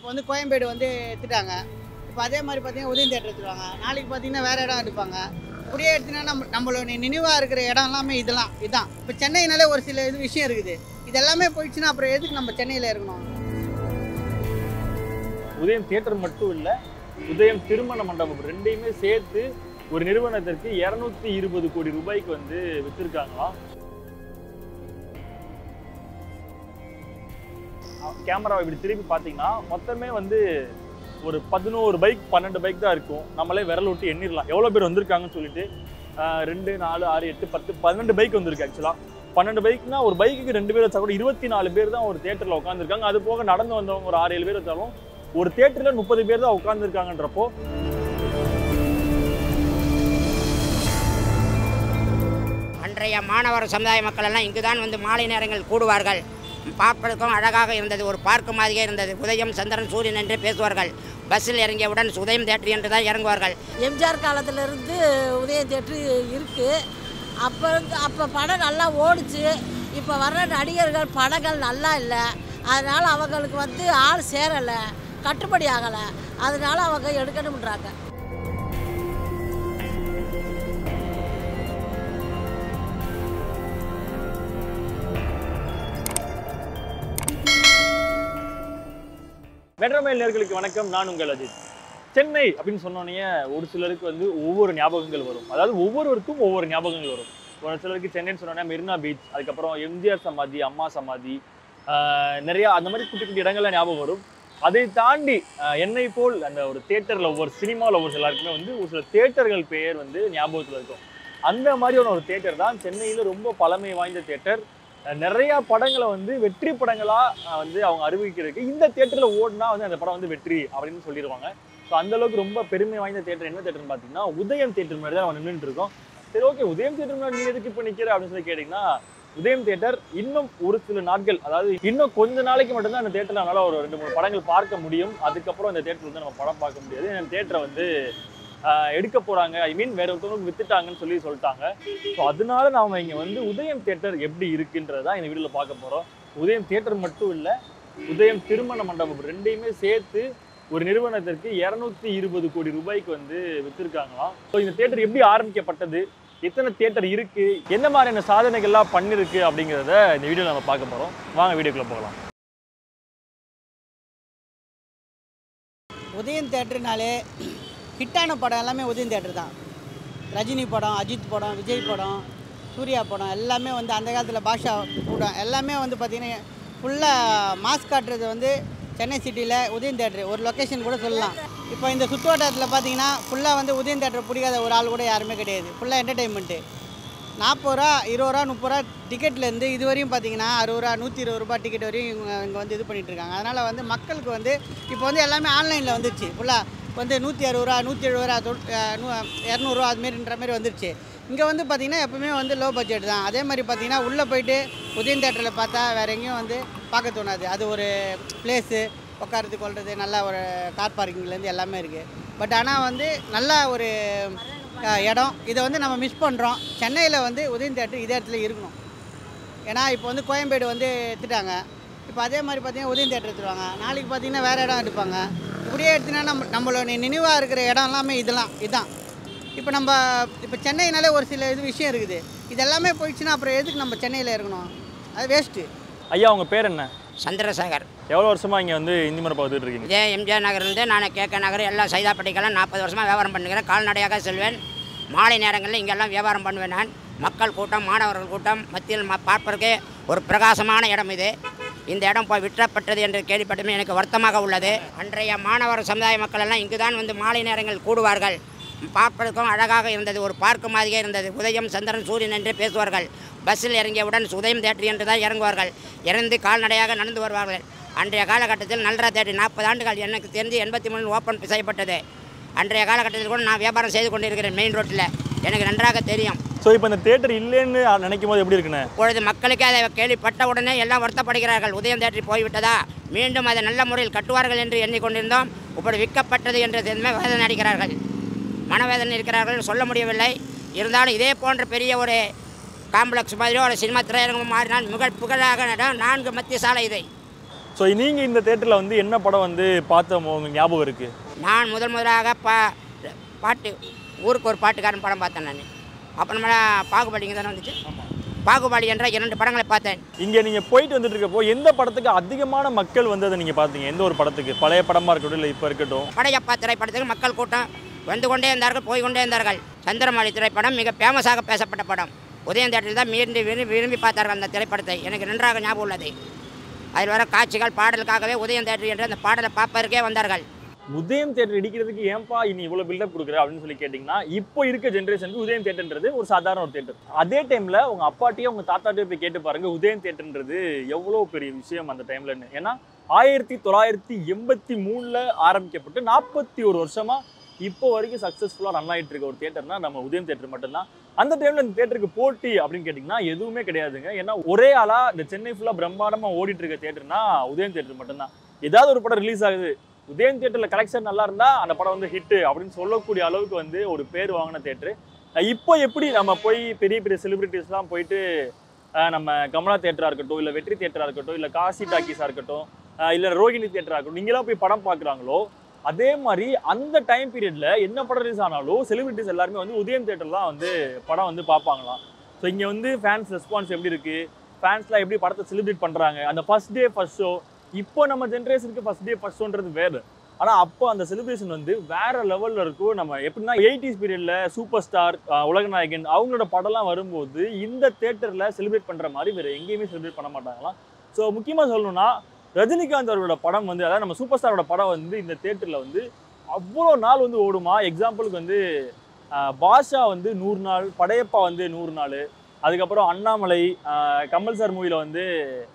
இப்போ வந்து கோயம்பேடு வந்து எடுத்துட்டாங்க இப்போ அதே மாதிரி பார்த்தீங்கன்னா உதயம் தேட்டர் எடுத்துருவாங்க நாளைக்கு பார்த்தீங்கன்னா வேறு இடம் எடுப்பாங்க இப்படியே எடுத்தீங்கன்னா நம்ம நம்மளோட நினைவாக இருக்கிற இடம் எல்லாமே இதெல்லாம் இதுதான் இப்போ சென்னைனாலே ஒரு சில இது விஷயம் இருக்குது இது எல்லாமே போயிடுச்சுன்னா அப்புறம் எதுக்கு நம்ம சென்னையில் இருக்கணும் உதயம் தியேட்டர் மட்டும் இல்ல உதயம் திருமண மண்டபம் ரெண்டையுமே சேர்த்து ஒரு நிறுவனத்திற்கு இருநூத்தி இருபது கோடி ரூபாய்க்கு வந்து வித்திருக்காங்களாம் கேமராவை இப்படி திருப்பி பார்த்தீங்கன்னா மொத்தமே வந்து ஒரு பதினோரு பைக் பன்னெண்டு பைக் தான் இருக்கும் நம்மளே விரல் விட்டு எண்ணிடலாம் எவ்வளோ பேர் வந்திருக்காங்கன்னு சொல்லிட்டு ஆஹ் ரெண்டு நாலு ஆறு எட்டு பத்து பன்னெண்டு பைக் வந்திருக்கு ஆக்சுவலாக பன்னெண்டு பைக்னா ஒரு பைக்குக்கு ரெண்டு பேர் வச்சா கூட இருபத்தி நாலு பேர் தான் ஒரு தேட்டரில் உட்காந்துருக்காங்க அது போக நடந்து வந்தவங்க ஒரு ஆறு ஏழு பேர் வச்சாலும் ஒரு தேட்டரில் முப்பது பேர் தான் உட்காந்துருக்காங்கன்றப்போ அன்றைய மாணவர் சமுதாய மக்கள் எல்லாம் இங்குதான் வந்து மாலை நேரங்கள் கூடுவார்கள் பார்ப்பதற்கும் அழகாக இருந்தது ஒரு பார்க்க மாதிரியே இருந்தது உதயம் சந்திரன் சூரியன் என்று பேசுவார்கள் பஸ்ஸில் இறங்கியவுடன் உதயம் தேட்டர் என்று தான் இறங்குவார்கள் எம்ஜிஆர் காலத்திலேருந்து உதயம் தேட்ரு இருக்குது அப்போ இருந்து அப்போ படம் நல்லா ஓடுச்சு இப்போ வர்ற நடிகர்கள் படங்கள் நல்லா இல்லை அதனால் அவங்களுக்கு வந்து ஆள் சேரலை கட்டுப்படி ஆகலை அதனால அவங்க எடுக்கணுன்றாங்க மெட்ரோமைல் நேர்களுக்கு வணக்கம் நான் உங்கள் அஜித் சென்னை அப்படின்னு சொன்னோன்னே ஒரு சிலருக்கு வந்து ஒவ்வொரு ஞாபகங்கள் வரும் அதாவது ஒவ்வொருவருக்கும் ஒவ்வொரு ஞாபகங்கள் வரும் ஒரு சிலருக்கு சென்னைன்னு சொன்னோன்னே மெரினா பீச் அதுக்கப்புறம் எம்ஜிஆர் சமாதி அம்மா சமாதி ஆஹ் நிறைய அந்த மாதிரி குட்டி குட்டி இடங்கள்ல ஞாபகம் வரும் அதை தாண்டி ஆஹ் என்னை போல் அந்த ஒரு தேட்டர் லவ்வர்ஸ் சினிமா லவ்வர்ஸ் எல்லாருக்குமே வந்து ஒரு சில தேட்டர்கள் பெயர் வந்து ஞாபகத்தில் இருக்கும் அந்த மாதிரியான ஒரு தேட்டர் தான் சென்னையில் ரொம்ப பழமை வாய்ந்த தேட்டர் நிறைய படங்களை வந்து வெற்றி படங்களா அஹ் வந்து அவங்க அறிவிக்கிறதுக்கு இந்த தேட்டர்ல ஓடினா வந்து அந்த படம் வந்து வெற்றி அப்படின்னு சொல்லிடுவாங்க ஸோ அந்த அளவுக்கு ரொம்ப பெருமை வாய்ந்த தேட்டர் என்ன தேட்டர்னு பார்த்தீங்கன்னா உதயம் தேட்டர் முன்னாடி தான் நம்ம நின்றுட்டு இருக்கோம் சரி ஓகே உதயம் தேட்டர் முன்னாடி நீ எதுக்கு இப்போ நிற்கிற அப்படின்னு சொல்லி கேட்டிங்கன்னா உதயம் தேட்டர் இன்னும் ஒரு சில நாட்கள் அதாவது இன்னும் கொஞ்ச நாளைக்கு மட்டும்தான் அந்த தேட்டர்ல நம்மளால ஒரு ரெண்டு மூணு படங்கள் பார்க்க முடியும் அதுக்கப்புறம் இந்த தேட்டர் வந்து நம்ம படம் பார்க்க முடியாது இந்த தேட்டரை வந்து ஆஹ் எடுக்க போறாங்க ஐ மீன் வேற ஒருத்தவங்களுக்கு வித்துட்டாங்கன்னு சொல்லி சொல்லிட்டாங்க ஸோ அதனால நாம இங்க வந்து உதயம் தேட்டர் எப்படி இருக்குன்றதான் இந்த வீடியோல பார்க்க போறோம் உதயம் தேட்டர் மட்டும் இல்ல உதயம் திருமண மண்டபம் ரெண்டையுமே சேர்த்து ஒரு நிறுவனத்திற்கு இருநூத்தி இருபது கோடி ரூபாய்க்கு வந்து வித்திருக்காங்களாம் ஸோ இந்த தேட்டர் எப்படி ஆரம்பிக்கப்பட்டது எத்தனை தேட்டர் இருக்கு என்ன மாதிரியான சாதனைகள்லாம் பண்ணிருக்கு அப்படிங்கிறத இந்த வீடியோல நம்ம பார்க்க போறோம் வாங்க வீடியோக்குள்ள போகலாம் உதயம் தேட்டர்னாலே ஹிட்டான படம் எல்லாமே உதயம் தேட்டர் தான் ரஜினி படம் அஜித் படம் விஜய் படம் சூர்யா படம் எல்லாமே வந்து அந்த காலத்தில் பாஷா படம் எல்லாமே வந்து பார்த்திங்கன்னா ஃபுல்லாக மாஸ் காட்டுறது வந்து சென்னை சிட்டியில் உதயம் தேட்டர் ஒரு லொக்கேஷன் கூட சொல்லலாம் இப்போ இந்த சுற்றுவட்டாரத்தில் பார்த்தீங்கன்னா ஃபுல்லாக வந்து உதயம் தேட்டர் பிடிக்காத ஒரு ஆள் கூட யாருமே கிடையாது ஃபுல்லாக என்டர்டெயின்மெண்ட்டு நாற்பது ரூபா இருபது ரூபா முப்பது ரூபா டிக்கெட்லேருந்து இது வரையும் பார்த்தீங்கன்னா அறுபது ரூபா நூற்றி இருபது ரூபா டிக்கெட் வரையும் இவங்க இங்கே வந்து இது பண்ணிட்டு இருக்காங்க அதனால் வந்து மக்களுக்கு வந்து இப்போ வந்து எல்லாமே ஆன்லைனில் வந்துருச்சு ஃபுல்லாக வந்து நூற்றி அறுபது ரூபா நூற்றி எழுபது ரூபா தொ- அஹ் நூ இரநூறுவா அதுமாரின்ற மாதிரி வந்துருச்சு இங்கே வந்து பார்த்திங்கன்னா எப்பவுமே வந்து லோ பட்ஜெட் தான் அதே மாதிரி பார்த்தீங்கன்னா உள்ளே போயிட்டு உதயம் தேட்டரில் பார்த்தா வேறு எங்கேயும் வந்து பார்க்க தோணாது அது ஒரு பிளேஸு உட்காரது கொள்வது நல்ல ஒரு கார் பார்க்கிங்லேருந்து எல்லாமே இருக்குது பட் ஆனால் வந்து நல்ல ஒரு அஹ், இடம் இதை வந்து நம்ம மிஸ் பண்ணுறோம் சென்னையில் வந்து உதயம் தேட்டர் இதே இடத்துல இருக்கணும் ஏன்னா இப்போ வந்து கோயம்பேடு வந்து எடுத்துட்டாங்க இப்போ அதே மாதிரி பார்த்தீங்கன்னா உதயம் தேட்டர் எடுத்துருவாங்க நாளைக்கு பார்த்தீங்கன்னா வேறு இடம் எடுப்பாங்க இப்படியே எடுத்தீங்கன்னா நம்ம நம்மளோட நினைவாக இருக்கிற இடம் எல்லாமே இதெல்லாம் இதுதான் இப்போ நம்ம இப்போ சென்னைனாலே ஒரு சில இது விஷயம் இருக்குது இது எல்லாமே போயிடுச்சுன்னா அப்புறம் எதுக்கு நம்ம சென்னையில் இருக்கணும் அது வேஸ்ட்டு ஐயா உங்க பேர் என்ன சந்திரசேகர் எவ்வளவு வருஷமா இங்க வந்து இந்தி மரம் பார்த்துட்டு இருக்கீங்க இதே எம்ஜிஆர் நகர்லேருந்து நான் கேட்க நகர் எல்லாம் சைதாப்பட்டிக்கெல்லாம் நாற்பது வருஷமாக வியாபாரம் பண்ணுகிறேன் கால்நடையாக செல்வேன் மாலை நேரங்களில் இங்கெல்லாம் வியாபாரம் பண்ணுவேன் நான் மக்கள் கூட்டம் மாணவர்கள் கூட்டம் மத்தியில் ம பார்ப்பதற்கே ஒரு பிரகாசமான இடம் இது இந்த இடம் போய் விற்றப்பட்டது என்று கேள்விப்பட்டமே எனக்கு வருத்தமாக உள்ளது அன்றைய மாணவர் சமுதாய மக்கள் எல்லாம் இங்குதான் வந்து மாலை நேரங்கள் கூடுவார்கள் பார்ப்பதற்கும் அழகாக இருந்தது ஒரு பார்க்க மாதிரியே இருந்தது உதயம் சந்திரன் சூரியன் என்று பேசுவார்கள் பஸ்ஸில் இறங்கியவுடன் உதயம் தேட்டர் என்று தான் இறங்குவார்கள் இறந்து கால்நடையாக நடந்து வருவார்கள் அன்றைய காலகட்டத்தில் நல்ரா தேட்டர் நாற்பது ஆண்டுகள் எனக்கு தெரிஞ்சு எண்பத்தி மூணில் ஓப்பன் செய்யப்பட்டது அன்றைய காலகட்டத்தில் கூட நான் வியாபாரம் செய்து கொண்டிருக்கிறேன் மெயின் ரோட்டில் எனக்கு நன்றாக தெரியும் ஸோ இப்போ இந்த தேட்டர் இல்லைன்னு நினைக்கும் போது எப்படி இருக்குண்ணே இப்பொழுது மக்களுக்கு அதை கேள்விப்பட்ட உடனே எல்லாம் வருத்தப்படுகிறார்கள் உதயம் தேட்டர் போய்விட்டதா மீண்டும் அதை நல்ல முறையில் கட்டுவார்கள் என்று எண்ணிக்கொண்டிருந்தோம் இப்படி விற்கப்பட்டது என்று தெரிந்து வேதனை அடிக்கிறார்கள் மனவேதனை இருக்கிறார்கள் சொல்ல முடியவில்லை இருந்தாலும் இதே போன்ற பெரிய ஒரு காம்ப்ளெக்ஸ் மாதிரியோ ஒரு சினிமா திரையரங்கம் மாறினால் மிக புகழாக நட- நான்கு மத்திய சாலை இதை ஸோ நீங்கள் இந்த தேட்டரில் வந்து என்ன படம் வந்து பார்த்த உங்களுக்கு ஞாபகம் இருக்குது நான் முதல் முதலாக பா பாட்டு ஊருக்கு ஒரு பாட்டுக்காரன் படம் பார்த்தேன் நான் அப்புறமேல பாகுபலிங்க தானே வந்துச்சு பாகுபலி என்ற இரண்டு படங்களை பார்த்தேன் இங்கே நீங்கள் போயிட்டு வந்துட்டு இருக்கப்போ எந்த படத்துக்கு அதிகமான மக்கள் வந்து அதை நீங்கள் பார்த்தீங்க எந்த ஒரு படத்துக்கு பழைய படமாக இருக்கட்டும் இல்லை இப்போ இருக்கட்டும் படையப்பா திரைப்படத்துக்கு மக்கள் கூட்டம் வந்து கொண்டே இருந்தார்கள் போய் கொண்டே இருந்தார்கள் சந்திரமாளி திரைப்படம் மிக ஃபேமஸாக பேசப்பட்ட படம் உதயம் தேட்டரில் தான் விரும்பி விரும்பி விரும்பி பார்த்தார்கள் அந்த திரைப்படத்தை எனக்கு நன்றாக ஞாபகம் உள்ளது அதில் வர காட்சிகள் பாடலுக்காகவே உதயம் தேட்டர் என்று அந்த பாடலை பார்ப்பதற்கே வந்தார்கள் உதயம் தேட்டர் இடிக்கிறதுக்கு ஏன்பா இனி இவ்வளோ பில்டப் கொடுக்குற அப்படின்னு சொல்லி கேட்டிங்கன்னா இப்போ இருக்க ஜென்ரேஷனுக்கு உதயம் தேட்டர்ன்றது ஒரு சாதாரண ஒரு தேட்டர் அதே டைமில் உங்கள் அப்பாட்டையும் உங்கள் தாத்தாட்டையும் போய் கேட்டு பாருங்க உதயம் தேட்டர்ன்றது எவ்வளோ பெரிய விஷயம் அந்த டைம்லன்னு ஏன்னா ஆயிரத்தி தொள்ளாயிரத்தி எண்பத்தி மூணில் ஆரம்பிக்கப்பட்டு நாற்பத்தி ஒரு வருஷமாக இப்போ வரைக்கும் சக்ஸஸ்ஃபுல்லாக ரன் ஆகிட்டு இருக்க ஒரு தேட்டர்னா நம்ம உதயம் தேட்டர் மட்டும்தான் அந்த டைமில் இந்த தேட்டருக்கு போட்டி அப்படின்னு கேட்டிங்கன்னா எதுவுமே கிடையாதுங்க ஏன்னா ஒரே ஆளாக இந்த சென்னை ஃபுல்லாக பிரம்மாண்டமாக ஓடிட்டு இருக்க தேட்டர்னா உதயம் தேட்டர் மட்டும்தான் ஏதாவது ஒரு படம் ரிலீஸ் ஆகுது உதயம் தேட்டரில் கலெக்ஷன் நல்லா இருந்தா அந்த படம் வந்து ஹிட் அப்படின்னு சொல்லக்கூடிய அளவுக்கு வந்து ஒரு பேர் வாங்கின தேட்டரு இப்போ எப்படி நம்ம போய் பெரிய பெரிய செலிபிரிட்டிஸ்லாம் போயிட்டு அஹ், நம்ம கமலா தேட்டரா இருக்கட்டும் இல்லை வெற்றி தேட்டரா இருக்கட்டும் இல்லை காசி டாக்கீஸாக இருக்கட்டும் அஹ், இல்லை ரோகிணி தேட்டரா இருக்கட்டும் நீங்களாம் போய் படம் பார்க்குறாங்களோ அதே மாதிரி அந்த டைம் பீரியட்ல என்ன படம் ரிலீஸ் ஆனாலும் செலிபிரிட்டிஸ் எல்லாருமே வந்து உதயம் தேட்டர்லாம் வந்து படம் வந்து பார்ப்பாங்களாம் ஸோ இங்கே வந்து ஃபேன்ஸ் ரெஸ்பான்ஸ் எப்படி இருக்கு ஃபேன்ஸ்லாம் எப்படி படத்தை செலிப்ரேட் பண்ணுறாங்க அந்த ஃபர்ஸ்ட் டே ஃபர்ஸ்ட் ஷோ இப்போ நம்ம ஜென்ரேஷனுக்கு ஃபர்ஸ்ட் டே ஃபர்ஸ்ட் ஷோன்றது வேறு ஆனால் அப்போ அந்த செலிப்ரேஷன் வந்து வேற லெவலில் இருக்கும் நம்ம எப்படின்னா எயிட்டிஸ் பீரியடில் சூப்பர் ஸ்டார் உலகநாயகன் அவங்களோட படம்லாம் வரும்போது இந்த தேட்டரில் செலிப்ரேட் பண்ணுற மாதிரி வேறு எங்கேயுமே செலிப்ரேட் பண்ண மாட்டாங்களாம் ஸோ முக்கியமாக சொல்லணும்னா ரஜினிகாந்த் அவரோட படம் வந்து அதாவது நம்ம சூப்பர் ஸ்டாரோட படம் வந்து இந்த தேட்டரில் வந்து அவ்வளோ நாள் வந்து ஓடுமா எக்ஸாம்பிளுக்கு வந்து ஆஹ், பாஷா வந்து நூறு நாள் படையப்பா வந்து நூறு நாள் அதுக்கப்புறம் அண்ணாமலை ஆஹ், கமல் சார் மூவியில் வந்து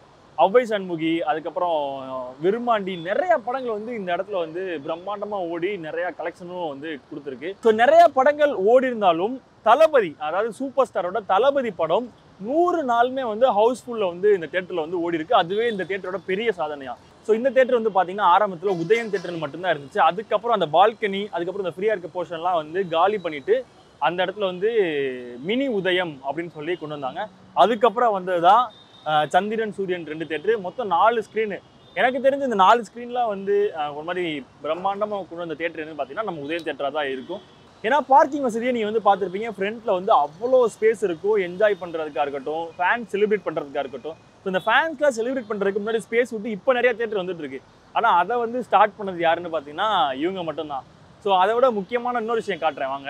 ஔவை சண்முகி அதுக்கப்புறம் விருமாண்டி நிறைய படங்கள் வந்து இந்த இடத்துல வந்து பிரம்மாண்டமா ஓடி நிறைய கலெக்ஷனும் வந்து கொடுத்துருக்கு ஸோ நிறைய படங்கள் ஓடி இருந்தாலும் தளபதி அதாவது சூப்பர் ஸ்டாரோட தளபதி படம் நூறு நாளுமே வந்து ஹவுஸ்ஃபுல்ல வந்து இந்த தேட்டர்ல வந்து ஓடி இருக்கு அதுவே இந்த தேட்டரோட பெரிய சாதனையா ஸோ இந்த தேட்டர் வந்து பார்த்தீங்கன்னா ஆரம்பத்தில் உதயம் தேட்டர் மட்டும்தான் இருந்துச்சு அதுக்கப்புறம் அந்த பால்கனி அதுக்கப்புறம் இந்த ஃப்ரீயாக இருக்க போர்ஷன்லாம் வந்து காலி பண்ணிட்டு அந்த இடத்துல வந்து மினி உதயம் அப்படின்னு சொல்லி கொண்டு வந்தாங்க அதுக்கப்புறம் வந்தது தான் அஹ் சந்திரன் சூரியன் ரெண்டு தேட்டரு மொத்தம் நாலு ஸ்க்ரீனு எனக்கு தெரிஞ்ச இந்த நாலு ஸ்க்ரீன்லாம் வந்து அஹ், ஒரு மாதிரி பிரம்மாண்டமாக கொண்டு வந்த தேட்டர் என்னன்னு பார்த்தீங்கன்னா நம்ம உதயம் தேட்டராக தான் இருக்கும் ஏன்னா பார்க்கிங் வசதியை நீங்கள் வந்து பார்த்துருப்பீங்க ஃப்ரண்ட்டில் வந்து அவ்வளோ ஸ்பேஸ் இருக்கும் என்ஜாய் பண்ணுறதுக்காக இருக்கட்டும் ஃபேன் செலிப்ரேட் பண்ணுறதுக்காக இருக்கட்டும் ஸோ இந்த ஃபேன்ஸ்லாம் செலிப்ரேட் பண்ணுறதுக்கு முன்னாடி ஸ்பேஸ் விட்டு இப்போ நிறைய தேட்டர் வந்துட்டு இருக்கு ஆனால் அதை வந்து ஸ்டார்ட் பண்ணது யாருன்னு பார்த்தீங்கன்னா இவங்க மட்டும்தான் ஸோ அதை விட முக்கியமான இன்னொரு விஷயம் காட்டுறேன் வாங்க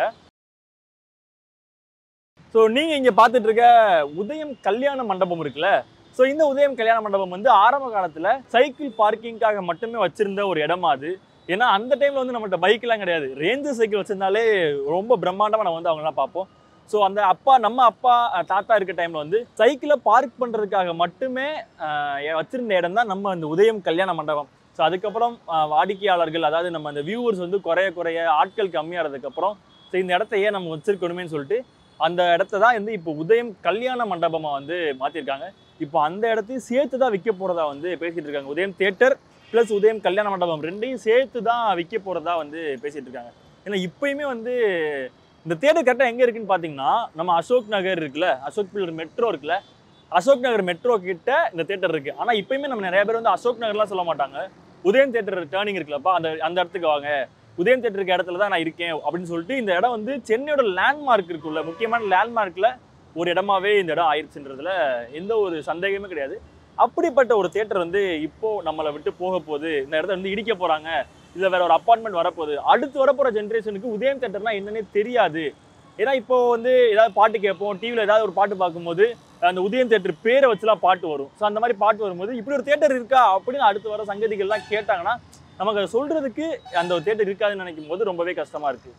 ஸோ நீங்கள் இங்கே பார்த்துட்டு இருக்க உதயம் கல்யாண மண்டபம் இருக்குல்ல ஸோ இந்த உதயம் கல்யாண மண்டபம் வந்து ஆரம்ப காலத்தில் சைக்கிள் பார்க்கிங்காக மட்டுமே வச்சிருந்த ஒரு இடமா அது ஏன்னா அந்த டைமில் வந்து நம்மள்ட்ட பைக்கெலாம் கிடையாது ரேஞ்சர் சைக்கிள் வச்சிருந்தாலே ரொம்ப பிரம்மாண்டமாக நம்ம வந்து அவங்களாம் பார்ப்போம் ஸோ அந்த அப்பா நம்ம அப்பா அஹ், தாத்தா இருக்க டைமில் வந்து சைக்கிளை பார்க் பண்ணுறதுக்காக மட்டுமே அஹ், வச்சிருந்த இடம் தான் நம்ம அந்த உதயம் கல்யாண மண்டபம் ஸோ அதுக்கப்புறம் அஹ், வாடிக்கையாளர்கள் அதாவது நம்ம அந்த வியூவர்ஸ் வந்து குறைய குறைய ஆட்கள் கம்மியாகிறதுக்கப்புறம் ஸோ இந்த இடத்த ஏன் நம்ம வச்சிருக்கணுமேனு சொல்லிட்டு அந்த இடத்த தான் வந்து இப்போ உதயம் கல்யாண மண்டபமாக வந்து மாற்றிருக்காங்க இப்போ அந்த இடத்தையும் சேர்த்து தான் விற்க போகிறதா வந்து பேசிகிட்டு இருக்காங்க உதயம் தியேட்டர் ப்ளஸ் உதயம் கல்யாண மண்டபம் ரெண்டையும் சேர்த்து தான் விற்க போகிறதா வந்து பேசிகிட்டு இருக்காங்க ஏன்னா இப்பயுமே வந்து இந்த தேட்டர் கரெக்டாக எங்கே இருக்குன்னு பார்த்தீங்கன்னா நம்ம அசோக் நகர் இருக்குல்ல அசோக் பில்லர் மெட்ரோ இருக்குல்ல அசோக் நகர் மெட்ரோ கிட்ட இந்த தேட்டர் இருக்கு ஆனால் இப்பயுமே நம்ம நிறைய பேர் வந்து அசோக் நகர்லாம் சொல்ல மாட்டாங்க உதயம் தேட்டர் டேர்னிங் இருக்குல்லப்பா அந்த அந்த இடத்துக்கு வாங்க உதயம் தேட்டர் இருக்க இடத்துல தான் நான் இருக்கேன் அப்படின்னு சொல்லிட்டு இந்த இடம் வந்து சென்னையோட லேண்ட்மார்க் இருக்குல்ல முக்கியமான லேண்ட்மார்க்கில் ஒரு இடமாவே இந்த இடம் ஆயிடுச்சுன்றதுல எந்த ஒரு சந்தேகமே கிடையாது அப்படிப்பட்ட ஒரு தேட்டர் வந்து இப்போ நம்மளை விட்டு போக போகுது இந்த இடத்த வந்து இடிக்க போறாங்க இல்லை வேற ஒரு அப்பார்ட்மெண்ட் வரப்போகுது அடுத்து வரப்போற ஜென்ரேஷனுக்கு உதயம் தேட்டர்னா என்னன்னே தெரியாது ஏன்னா இப்போ வந்து ஏதாவது பாட்டு கேட்போம் டிவியில் ஏதாவது ஒரு பாட்டு பார்க்கும்போது அந்த உதயம் தேட்டர் பேரை வச்சுலாம் பாட்டு வரும் ஸோ அந்த மாதிரி பாட்டு வரும்போது இப்படி ஒரு தேட்டர் இருக்கா அப்படின்னு அடுத்து வர சங்கதிகள்லாம் கேட்டாங்கன்னா நமக்கு அதை சொல்றதுக்கு அந்த ஒரு தேட்டர் இருக்காதுன்னு நினைக்கும் போது ரொம்பவே கஷ்டமா இருக்கு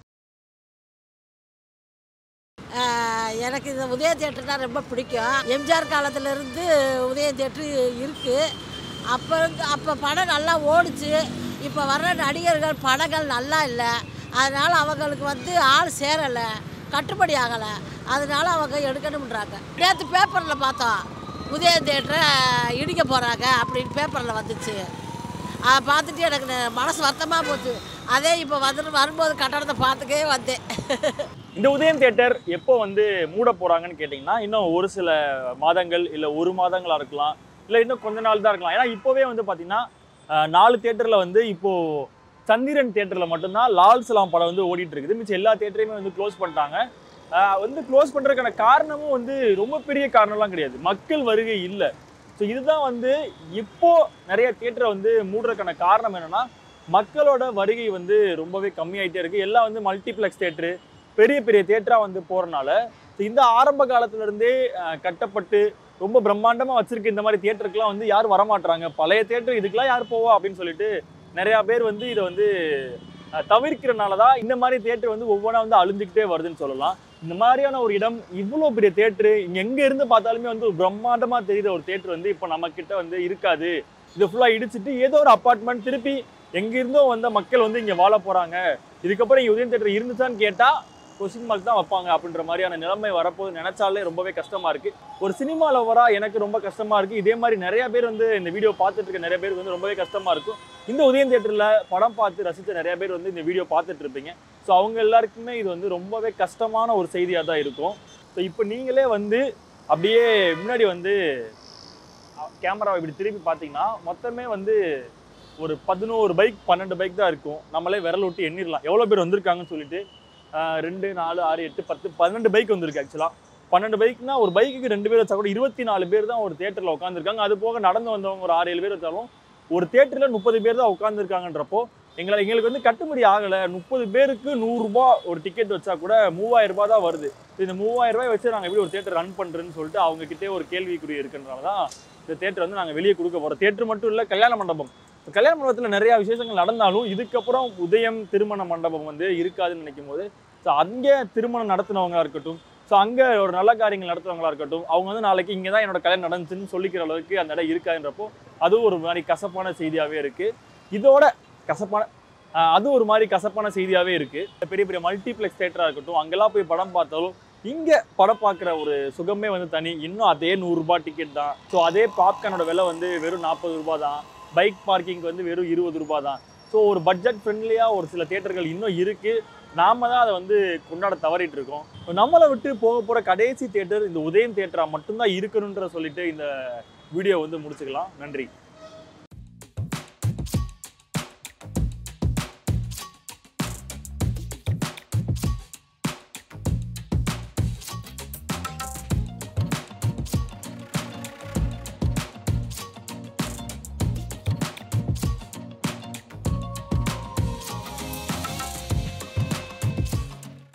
ஆஹ் எனக்கு இந்த உதய தேட்டர்னா ரொம்ப பிடிக்கும் எம்ஜிஆர் காலத்துலேருந்து உதய தேட்டர் இருக்குது அப்போ இருந்து அப்போ படம் நல்லா ஓடுச்சு இப்போ வர்ற நடிகர்கள் படங்கள் நல்லா இல்லை அதனால் அவங்களுக்கு வந்து ஆள் சேரலை கட்டுப்படி ஆகலை அதனால அவங்க எடுக்கணுன்றாங்க நேற்று பேப்பரில் பார்த்தோம் உதய தேட்டரை இடிக்க போகிறாங்க அப்படின்னு பேப்பரில் வந்துச்சு அதை பார்த்துட்டு எனக்கு நெ- மனசு வருத்தமாக போச்சு அதே இப்போ வந்துட்டு வரும்போது கட்டடத்தை பார்த்துக்கே வந்தேன் இந்த உதயம் தியேட்டர் எப்போ வந்து மூட போறாங்கன்னு கேட்டிங்கன்னா இன்னும் ஒரு சில மாதங்கள் இல்லை ஒரு மாதங்களா இருக்கலாம் இல்லை இன்னும் கொஞ்ச நாள் தான் இருக்கலாம் ஏன்னா இப்போவே வந்து பார்த்தீங்கன்னா அஹ், நாலு தேட்டரில் வந்து இப்போ சந்திரன் தேட்டரில் மட்டும்தான் லால் சலாம் படம் வந்து ஓடிட்டு இருக்குது மிச்சம் எல்லா தேட்டரையுமே வந்து க்ளோஸ் பண்ணிட்டாங்க அஹ், வந்து க்ளோஸ் பண்ணுறதுக்கான காரணமும் வந்து ரொம்ப பெரிய காரணம்லாம் கிடையாது மக்கள் வருகை இல்லை ஸோ இதுதான் வந்து இப்போ நிறைய தேட்டரை வந்து மூடுறதுக்கான காரணம் என்னன்னா மக்களோட வருகை வந்து ரொம்பவே கம்மியாயிட்டே இருக்கு எல்லாம் வந்து மல்டிப்ளெக்ஸ் தேட்டரு பெரிய பெரிய தேட்டரா வந்து போறனால so இந்த ஆரம்ப காலத்துல இருந்தே அஹ், கட்டப்பட்டு ரொம்ப பிரம்மாண்டமா வச்சிருக்க இந்த மாதிரி தியேட்டருக்குலாம் வந்து யாரும் வரமாட்றாங்க பழைய தியேட்டர் இதுக்கெல்லாம் யார் போவா அப்படின்னு சொல்லிட்டு நிறைய பேர் வந்து இதை வந்து அஹ், தவிர்க்கிறனால தான் இந்த மாதிரி தியேட்டர் வந்து ஒவ்வொன்றா வந்து அழிஞ்சுக்கிட்டே வருதுன்னு சொல்லலாம் இந்த மாதிரியான ஒரு இடம் இவ்வளோ பெரிய தேட்டரு இங்க எங்க இருந்து பார்த்தாலுமே வந்து ஒரு பிரம்மாண்டமா தெரியுற ஒரு தேட்டர் வந்து இப்போ நம்ம கிட்ட வந்து இருக்காது இது ஃபுல்லா இடிச்சிட்டு ஏதோ ஒரு அப்பார்ட்மெண்ட் திருப்பி எங்க இருந்தோ வந்த மக்கள் வந்து இங்க வாழ போறாங்க இதுக்கப்புறம் இங்க உதயம் தேட்டர் இருந்துச்சான்னு கேட்டா கொஸ்டின் மார்க் தான் வைப்பாங்க அப்படின்ற மாதிரியான நிலைமை வரப்போது நினைச்சாலே ரொம்பவே கஷ்டமா இருக்கு ஒரு சினிமா லவரா எனக்கு ரொம்ப கஷ்டமா இருக்கு இதே மாதிரி நிறைய பேர் வந்து இந்த வீடியோ பார்த்துட்டு இருக்க நிறைய பேருக்கு வந்து ரொம்பவே கஷ்டமா இருக்கும் இந்த உதயம் தேட்டர்ல படம் பார்த்து ரசிச்ச நிறைய பேர் வந்து இந்த வீடியோ பார்த்துட்டு இருப்பீங்க ஸோ அவங்க எல்லாருக்குமே இது வந்து ரொம்பவே கஷ்டமான ஒரு செய்தியாக தான் இருக்கும் ஸோ இப்போ நீங்களே வந்து அப்படியே முன்னாடி வந்து கேமராவை இப்படி திருப்பி பார்த்தீங்கன்னா மொத்தமே வந்து ஒரு பதினோரு பைக் பன்னெண்டு பைக் தான் இருக்கும் நம்மளே விரல் விட்டு எண்ணிடலாம் எவ்வளோ பேர் வந்திருக்காங்கன்னு சொல்லிட்டு ஆஹ் ரெண்டு நாலு ஆறு எட்டு பத்து பன்னெண்டு பைக் வந்திருக்கு ஆக்சுவலாக பன்னெண்டு பைக்னா ஒரு பைக்குக்கு ரெண்டு பேர் வச்சா கூட இருபத்தி நாலு பேர் தான் ஒரு தேட்டரில் உட்காந்துருக்காங்க அது போக நடந்து வந்தவங்க ஒரு ஆறு ஏழு பேர் வச்சாலும் ஒரு தேட்டரில் முப்பது பேர் தான் உட்காந்துருக்காங்கன்றப்போ எங்களை எங்களுக்கு வந்து கட்டுப்படி ஆகலை முப்பது பேருக்கு நூறுரூபா ஒரு டிக்கெட் வச்சா கூட மூவாயிரம் ரூபாய் தான் வருது இந்த மூவாயிரம் ரூபாய் வச்சு நாங்கள் எப்படி ஒரு தேட்டர் ரன் பண்ணுறேன்னு சொல்லிட்டு அவங்க கிட்டே ஒரு கேள்விக்குறி இருக்குன்றனால தான் இந்த தேட்டர் வந்து நாங்கள் வெளியே கொடுக்க போகிறோம் தேட்டர் மட்டும் இல்லை கல்யாண மண்டபம் இப்ப கல்யாண மண்டபத்தில் நிறைய விசேஷங்கள் நடந்தாலும் இதுக்கப்புறம் உதயம் திருமண மண்டபம் வந்து இருக்காதுன்னு நினைக்கும் போது ஸோ அங்கே திருமணம் நடத்தினவங்களா இருக்கட்டும் ஸோ அங்கே ஒரு நல்ல காரியங்கள் நடத்துறவங்களா இருக்கட்டும் அவங்க வந்து நாளைக்கு இங்கே தான் என்னோட கல்யாணம் நடந்துச்சுன்னு சொல்லிக்கிற அளவுக்கு அந்த இடம் இருக்காதுன்றப்போ அதுவும் ஒரு மாதிரி கசப்பான செய்தியாகவே இருக்குது இதோட கசப்பான ஆஹ் அது ஒரு மாதிரி கசப்பான செய்தியாகவே இருக்குது பெரிய பெரிய மல்டிப்ளெக்ஸ் தேட்டராக இருக்கட்டும் அங்கெல்லாம் போய் படம் பார்த்தாலும் இங்கே படம் பார்க்குற ஒரு சுகமே வந்து தனி இன்னும் அதே நூறுரூபா டிக்கெட் தான் ஸோ அதே பாப்கார்னோட விலை வந்து வெறும் நாற்பது ரூபாய் தான் பைக் பார்க்கிங் வந்து வெறும் இருபது ரூபாய் தான் ஸோ ஒரு பட்ஜெட் ஃப்ரெண்ட்லியாக ஒரு சில தேட்டர்கள் இன்னும் இருக்குது நாம தான் அதை வந்து கொண்டாட தவறிட்டு இருக்கோம் நம்மளை விட்டு போக போகிற கடைசி தேட்டர் இந்த உதயம் தேட்டரா மட்டும்தான் இருக்கணுன்ற சொல்லிட்டு இந்த வீடியோ வந்து முடிச்சுக்கலாம் நன்றி